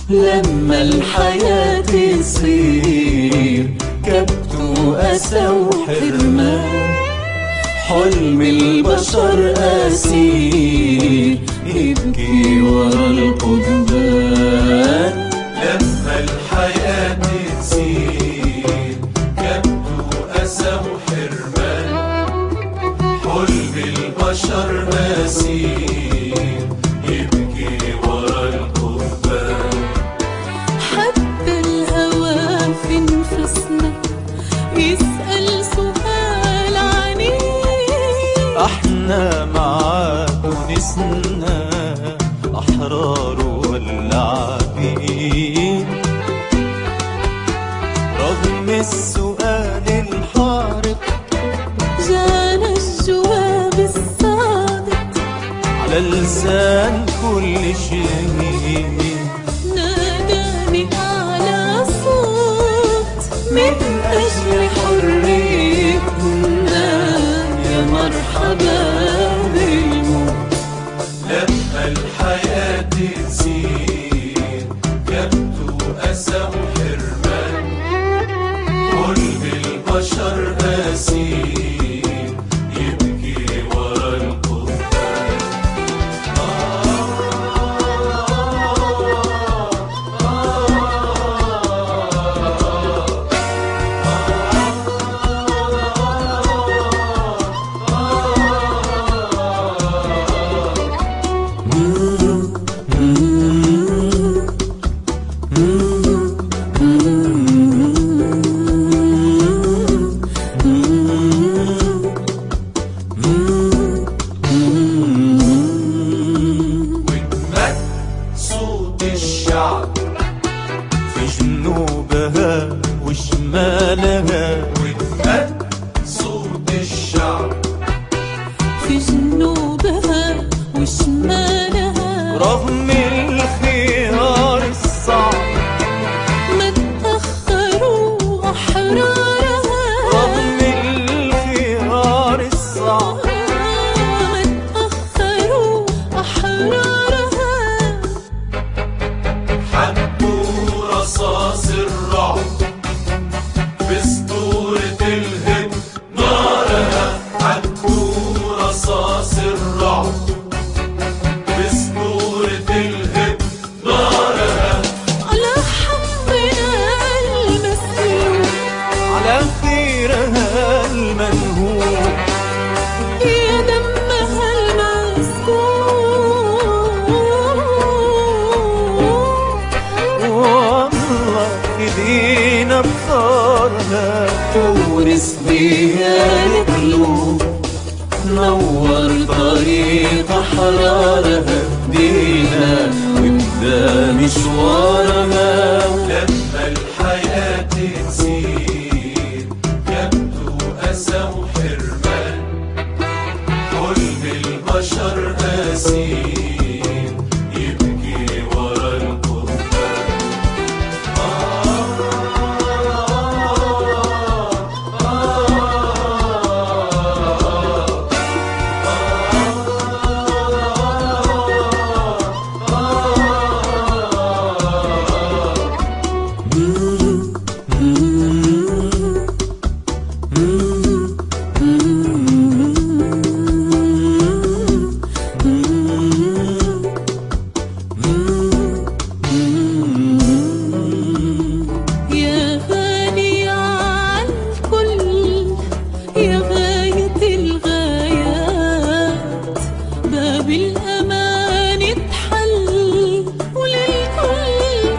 لما الحياة تصير كبت وأسى وحرمان حلم البشر أسير يبكي ورا القضبان لما الحياة تسير كبت وأسى وحرمان حلم البشر أسير يبكي ورا القضبان حتى الهوى في نفسنا يسأل سؤال عنيف احنا معاك ونسنا احرار ولا عبيد رغم السؤال الحارق جانا الجواب الصادق على لسان كل شهيد ناداني أعلى صوت من أجل حريتنا يا مرحبا بالموت لما الحياة تسير كبت وأسى وحرمان حلم البشر أسير يبكي ورا القضبان واتمد صوت الشعب في جنوبها وشمالها واتمد صوت الشعب في جنوبها وشمالها رغم الخيار الصعب ما تأخروا أحرارها رغم الخيار الصعب ما تأخروا أحرارها حبوا رصاص الرعب باسطورة الهب نارها حبوا رصاص الرعب باسطورة الهب نارها على حبنا المسلوب على خيرها المنهوب يا دمها المسكوب والله ايدينا بثارها تورث بيها القلوب نور طريق حرارها بدينا وابدا مشوارها لما الحياة تسير كبت وأسى وحرمان حلم البشر أسير يبكي ورا القضبان يا غالي عن كل يا غاية الغايات باب الأمان اتحل وللكل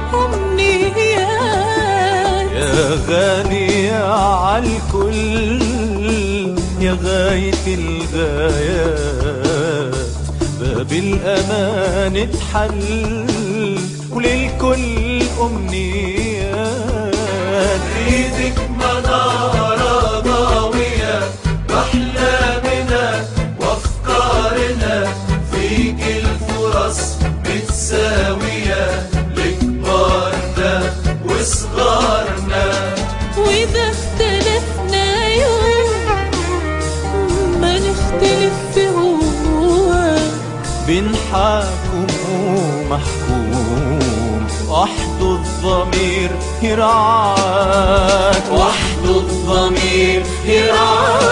أمنيات يا غالي عالكل يا غاية الغايات باب الأمان اتحل وللكل أمنيات ايدك منارة ضاوية بأحلامنا وأفكارنا فيك الفرص متساوية لكبارنا وصغارنا وإذا اختلفنا يوم ما نختلف في هو بين حاكم ومحكوم واحنا الضمير يرعاك وحده الضمير يرعاك